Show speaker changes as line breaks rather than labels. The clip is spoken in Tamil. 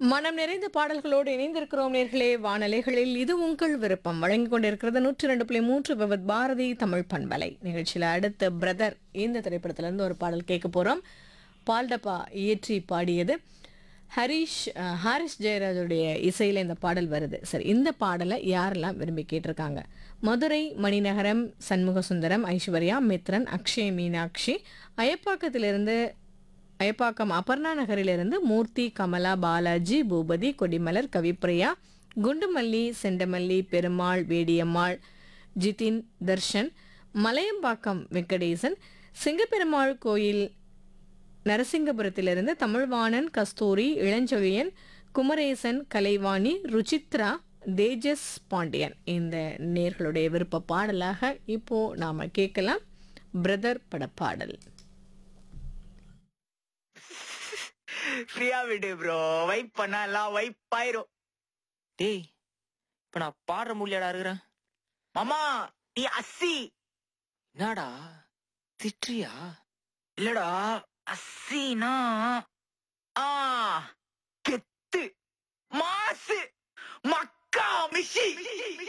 மனம் நிறைந்த பாடல்களோடு இணைந்திருக்கிறோம் நேர்களே வானலைகளில் இது உங்கள் விருப்பம் வழங்கிக் கொண்டிருக்கிறது நூற்றி ரெண்டு புள்ளி மூன்று விவத் பாரதி தமிழ் பண்பலை நிகழ்ச்சியில் அடுத்த பிரதர் இந்த திரைப்படத்துல இருந்து ஒரு பாடல் கேட்க போறோம் பால்டப்பா இயற்றி பாடியது ஹரிஷ் அஹ், ஹாரிஸ் ஜெயராஜுடைய இசையில் இந்த பாடல் வருது சரி இந்த பாடலை யாரெல்லாம் விரும்பி கேட்டிருக்காங்க மதுரை மணிநகரம் சண்முக சுந்தரம் ஐஸ்வர்யா மித்ரன் அக்ஷய் மீனாட்சி அயப்பாக்கத்திலிருந்து அயப்பாக்கம் அபர்ணா நகரிலிருந்து மூர்த்தி கமலா பாலாஜி பூபதி கொடிமலர் கவிப்பிரியா குண்டுமல்லி செண்டமல்லி பெருமாள் வேடியம்மாள் ஜிதின் தர்ஷன் மலையம்பாக்கம் வெங்கடேசன் சிங்கப்பெருமாள் கோயில் நரசிங்கபுரத்திலிருந்து தமிழ்வாணன் கஸ்தூரி இளஞ்சொழியன் குமரேசன் கலைவாணி ருச்சித்ரா தேஜஸ் பாண்டியன் இந்த நேர்களுடைய விருப்ப பாடலாக இப்போ நாம கேட்கலாம் பிரதர் படப்பாடல்
ஃப்ரீயா விடு ப்ரோ வைப் பண்ணா எல்லாம் வைப் ஆயிரும்
டேய் இப்ப நான் பாடுற முடியாடா இருக்கிறேன்
மாமா நீ அஸ்ஸி
என்னடா திட்டுறியா
இல்லடா அஸ்ஸினா ஆ கெத்து மாசு மக்கா மிஷி